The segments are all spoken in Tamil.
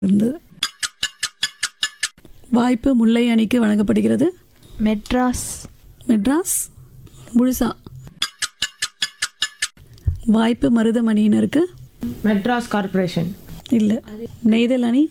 இருந்தது வாய்ப்பு முல்லை அணிக்கு வழங்கப்படுகிறது மெட்ராஸ் மெட்ராஸ் முழுசா வாய்ப்பு மருதமணியினருக்கு மெட்ராஸ் கார்ப்பரேஷன் இல்லை நெய்தல் அணி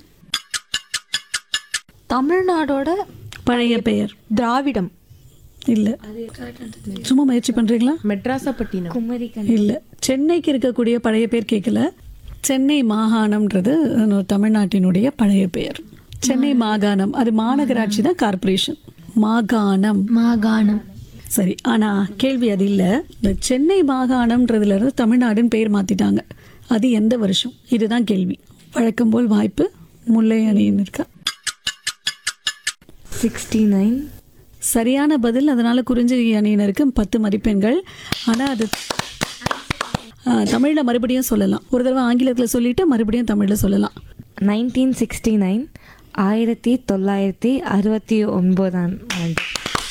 தமிழ்நாடோட பழைய பெயர் திராவிடம் இல்லை சும்மா முயற்சி பண்ணுறீங்களா மெட்ராசப்பட்டினம் குமரிக்கன் இல்லை சென்னைக்கு இருக்கக்கூடிய பழைய பேர் கேட்கல சென்னை மாகாணம்ன்றது நம்ம தமிழ்நாட்டினுடைய பழைய பெயர் சென்னை மாகாணம் அது மாநகராட்சி தான் கார்ப்பரேஷன் மாகாணம் மாகாணம் சரி ஆனா கேள்வி அது இல்ல இந்த சென்னை மாகாணம்ன்றதுல இருந்து தமிழ்நாடுன்னு பெயர் மாத்திட்டாங்க அது எந்த வருஷம் இதுதான் கேள்வி வழக்கம் போல் வாய்ப்பு முல்லை அணியின் இருக்கா சிக்ஸ்டி நைன் சரியான பதில் அதனால குறிஞ்சி அணியினருக்கு பத்து மதிப்பெண்கள் ஆனா அது ஆ, தமிழ்ல மறுபடியும் சொல்லலாம் ஒரு தடவை ஆங்கிலத்துல சொல்லிட்டு மறுபடியும் தமிழ்ல சொல்லலாம் நைன்டீன் சிக்ஸ்டி நைன் ஆயிரத்தி தொள்ளாயிரத்தி அறுபத்தி ஒன்பதாம் ஆண்டு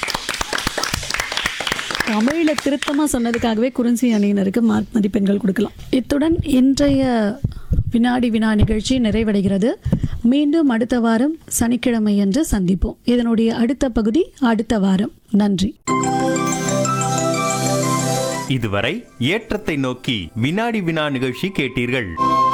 தமிழ்ல திருத்தமா சொன்னதுக்காகவே குறிஞ்சி அணியினருக்கு மார்க் மதிப்பெண்கள் கொடுக்கலாம் இத்துடன் இன்றைய வினாடி வினா நிகழ்ச்சி நிறைவடைகிறது மீண்டும் அடுத்த வாரம் சனிக்கிழமை என்று சந்திப்போம் இதனுடைய அடுத்த பகுதி அடுத்த வாரம் நன்றி இதுவரை ஏற்றத்தை நோக்கி வினாடி வினா நிகழ்ச்சி கேட்டீர்கள்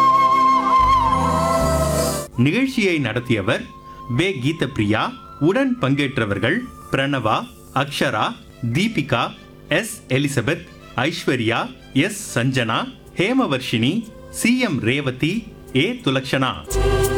நிகழ்ச்சியை நடத்தியவர் வே கீதப்பிரியா உடன் பங்கேற்றவர்கள் Pranava Akshara Deepika S Elizabeth Aishwarya S Sanjana Hemavarshini C M Revathi A துலக்ஷனா